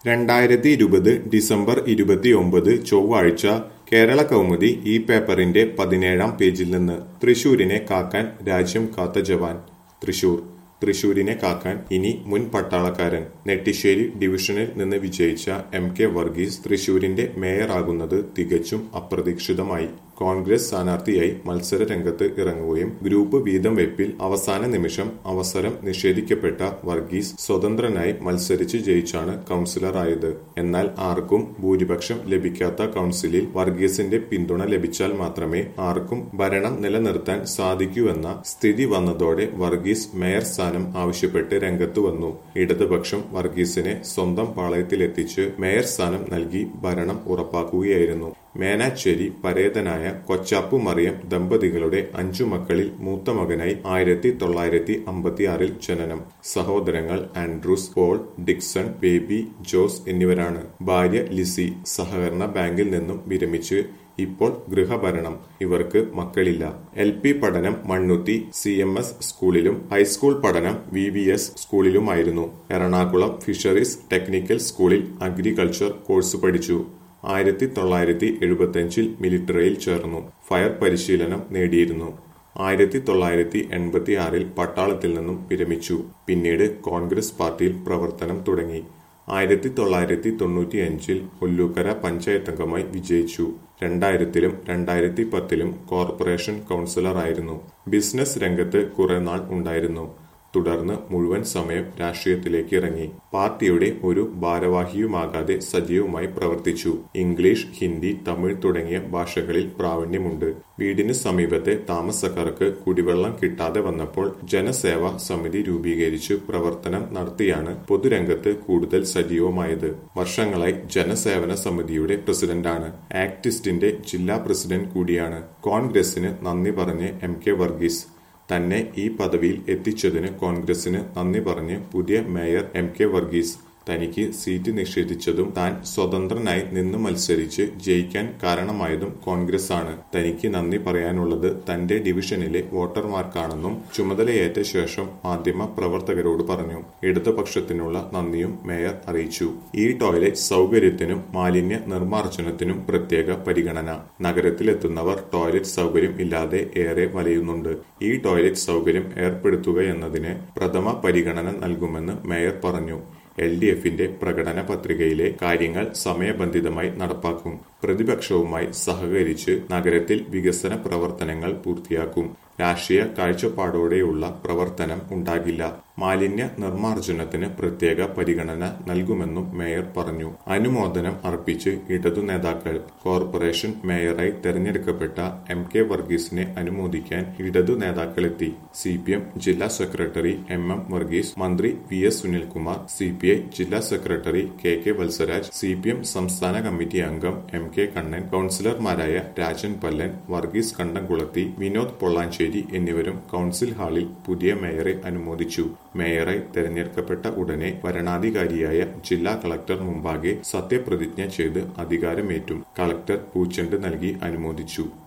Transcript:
രണ്ടായിരത്തി ഇരുപത് ഡിസംബർ ഇരുപത്തിയൊമ്പത് ചൊവ്വാഴ്ച കേരള കൗമുദി ഈ പേപ്പറിന്റെ പതിനേഴാം പേജിൽ നിന്ന് തൃശൂരിനെ കാക്കാൻ രാജ്യം കാത്ത ജവാൻ തൃശൂർ തൃശൂരിനെ കാക്കാൻ ഇനി മുൻ പട്ടാളക്കാരൻ നെട്ടിശ്ശേരി ഡിവിഷനിൽ നിന്ന് വിജയിച്ച എം കെ വർഗീസ് തൃശൂരിന്റെ മേയറാകുന്നത് തികച്ചും അപ്രതീക്ഷിതമായി കോൺഗ്രസ് സ്ഥാനാർത്ഥിയായി മത്സര രംഗത്ത് ഇറങ്ങുകയും ഗ്രൂപ്പ് വീതം വെപ്പിൽ അവസാന നിമിഷം അവസരം നിഷേധിക്കപ്പെട്ട വർഗീസ് സ്വതന്ത്രനായി മത്സരിച്ച് ജയിച്ചാണ് കൗൺസിലറായത് എന്നാൽ ആർക്കും ഭൂരിപക്ഷം ലഭിക്കാത്ത കൗൺസിലിൽ വർഗീസിന്റെ പിന്തുണ ലഭിച്ചാൽ മാത്രമേ ആർക്കും ഭരണം നിലനിർത്താൻ സാധിക്കൂവെന്ന സ്ഥിതി വന്നതോടെ വർഗീസ് മേയർ സ്ഥാനം ആവശ്യപ്പെട്ട് രംഗത്ത് വന്നു ഇടതുപക്ഷം വർഗീസിനെ സ്വന്തം പാളയത്തിലെത്തിച്ച് മേയർ സ്ഥാനം നൽകി ഭരണം ഉറപ്പാക്കുകയായിരുന്നു മേനാച്ചേരി പരേതനായ കൊച്ചാപ്പു മറിയം ദമ്പതികളുടെ അഞ്ചു മക്കളിൽ മൂത്ത മകനായി ആയിരത്തി തൊള്ളായിരത്തി അമ്പത്തിയാറിൽ ജനനം സഹോദരങ്ങൾ ആൻഡ്രൂസ് പോൾ ഡിക്സൺ ബേബി ജോസ് എന്നിവരാണ് ഭാര്യ ലിസി സഹകരണ ബാങ്കിൽ നിന്നും വിരമിച്ച് ഇപ്പോൾ ഗൃഹഭരണം ഇവർക്ക് മക്കളില്ല എൽ പി പഠനം മണ്ണുത്തി സി എം എസ് സ്കൂളിലും ഹൈസ്കൂൾ പഠനം വി വി എസ് സ്കൂളിലുമായിരുന്നു എറണാകുളം ഫിഷറീസ് ടെക്നിക്കൽ സ്കൂളിൽ അഗ്രികൾച്ചർ കോഴ്സ് പഠിച്ചു ആയിരത്തി തൊള്ളായിരത്തി എഴുപത്തിയഞ്ചിൽ മിലിറ്ററിയിൽ ചേർന്നു ഫയർ പരിശീലനം നേടിയിരുന്നു ആയിരത്തി തൊള്ളായിരത്തി എൺപത്തി ആറിൽ പട്ടാളത്തിൽ നിന്നും വിരമിച്ചു പിന്നീട് കോൺഗ്രസ് പാർട്ടിയിൽ പ്രവർത്തനം തുടങ്ങി ആയിരത്തി തൊള്ളായിരത്തി തൊണ്ണൂറ്റിയഞ്ചിൽ ഒല്ലൂക്കര പഞ്ചായത്തംഗമായി വിജയിച്ചു രണ്ടായിരത്തിലും രണ്ടായിരത്തി പത്തിലും കോർപ്പറേഷൻ കൗൺസിലറായിരുന്നു ബിസിനസ് രംഗത്ത് കുറെ നാൾ ഉണ്ടായിരുന്നു തുടർന്ന് മുഴുവൻ സമയം രാഷ്ട്രീയത്തിലേക്ക് ഇറങ്ങി പാർട്ടിയുടെ ഒരു ഭാരവാഹിയുമാകാതെ സജീവമായി പ്രവർത്തിച്ചു ഇംഗ്ലീഷ് ഹിന്ദി തമിഴ് തുടങ്ങിയ ഭാഷകളിൽ പ്രാവീണ്യമുണ്ട് വീടിന് സമീപത്തെ താമസക്കാർക്ക് കുടിവെള്ളം കിട്ടാതെ വന്നപ്പോൾ ജനസേവാ സമിതി രൂപീകരിച്ച് പ്രവർത്തനം നടത്തിയാണ് പൊതുരംഗത്ത് കൂടുതൽ സജീവമായത് വർഷങ്ങളായി ജനസേവന സമിതിയുടെ പ്രസിഡന്റാണ് ആക്ടിസ്റ്റിന്റെ ജില്ലാ പ്രസിഡന്റ് കൂടിയാണ് കോൺഗ്രസിന് നന്ദി പറഞ്ഞ് എം കെ വർഗീസ് തന്നെ ഈ പദവിയിൽ എത്തിച്ചതിന് കോൺഗ്രസിന് നന്ദി പറഞ്ഞ് പുതിയ മേയർ എം കെ വർഗീസ് തനിക്ക് സീറ്റ് നിഷേധിച്ചതും താൻ സ്വതന്ത്രനായി നിന്ന് മത്സരിച്ച് ജയിക്കാൻ കാരണമായതും കോൺഗ്രസ് ആണ് തനിക്ക് നന്ദി പറയാനുള്ളത് തന്റെ ഡിവിഷനിലെ വോട്ടർമാർക്കാണെന്നും ചുമതലയേറ്റ ശേഷം മാധ്യമ പ്രവർത്തകരോട് പറഞ്ഞു ഇടതുപക്ഷത്തിനുള്ള നന്ദിയും മേയർ അറിയിച്ചു ഈ ടോയ്ലറ്റ് സൗകര്യത്തിനും മാലിന്യ നിർമ്മാർജ്ജനത്തിനും പ്രത്യേക പരിഗണന നഗരത്തിലെത്തുന്നവർ ടോയ്ലറ്റ് സൗകര്യം ഇല്ലാതെ ഏറെ വലയുന്നുണ്ട് ഈ ടോയ്ലറ്റ് സൗകര്യം ഏർപ്പെടുത്തുക എന്നതിന് പ്രഥമ പരിഗണന നൽകുമെന്ന് മേയർ പറഞ്ഞു എൽ ഡി എഫിന്റെ പ്രകടന പത്രികയിലെ കാര്യങ്ങൾ സമയബന്ധിതമായി നടപ്പാക്കും പ്രതിപക്ഷവുമായി സഹകരിച്ച് നഗരത്തിൽ വികസന പ്രവർത്തനങ്ങൾ പൂർത്തിയാക്കും രാഷ്ട്രീയ കാഴ്ചപ്പാടോടെയുള്ള പ്രവർത്തനം ഉണ്ടാകില്ല മാലിന്യ നിർമ്മാർജ്ജനത്തിന് പ്രത്യേക പരിഗണന നൽകുമെന്നും മേയർ പറഞ്ഞു അനുമോദനം അർപ്പിച്ച് ഇടതു നേതാക്കൾ കോർപ്പറേഷൻ മേയറായി തെരഞ്ഞെടുക്കപ്പെട്ട എം കെ വർഗീസിനെ അനുമോദിക്കാൻ ഇടതു നേതാക്കളെത്തി സി പി എം ജില്ലാ സെക്രട്ടറി എം എം വർഗീസ് മന്ത്രി V S Sunilkumar C P I ജില്ലാ secretary K K Valsaraj C P M സംസ്ഥാന കമ്മിറ്റി അംഗം എം കെ കണ്ണൻ കൌൺസിലർമാരായ രാജൻ പല്ലൻ വർഗീസ് കണ്ടംകുളത്തി വിനോദ് പൊള്ളാഞ്ചേരി എന്നിവരും കൌൺസിൽ ഹാളിൽ പുതിയ മേയറെ അനുമോദിച്ചു മേയറായി തെരഞ്ഞെടുക്കപ്പെട്ട ഉടനെ വരണാധികാരിയായ ജില്ലാ കളക്ടർ മുമ്പാകെ സത്യപ്രതിജ്ഞ ചെയ്ത് അധികാരമേറ്റും കളക്ടർ പൂച്ചെണ്ട് നൽകി അനുമോദിച്ചു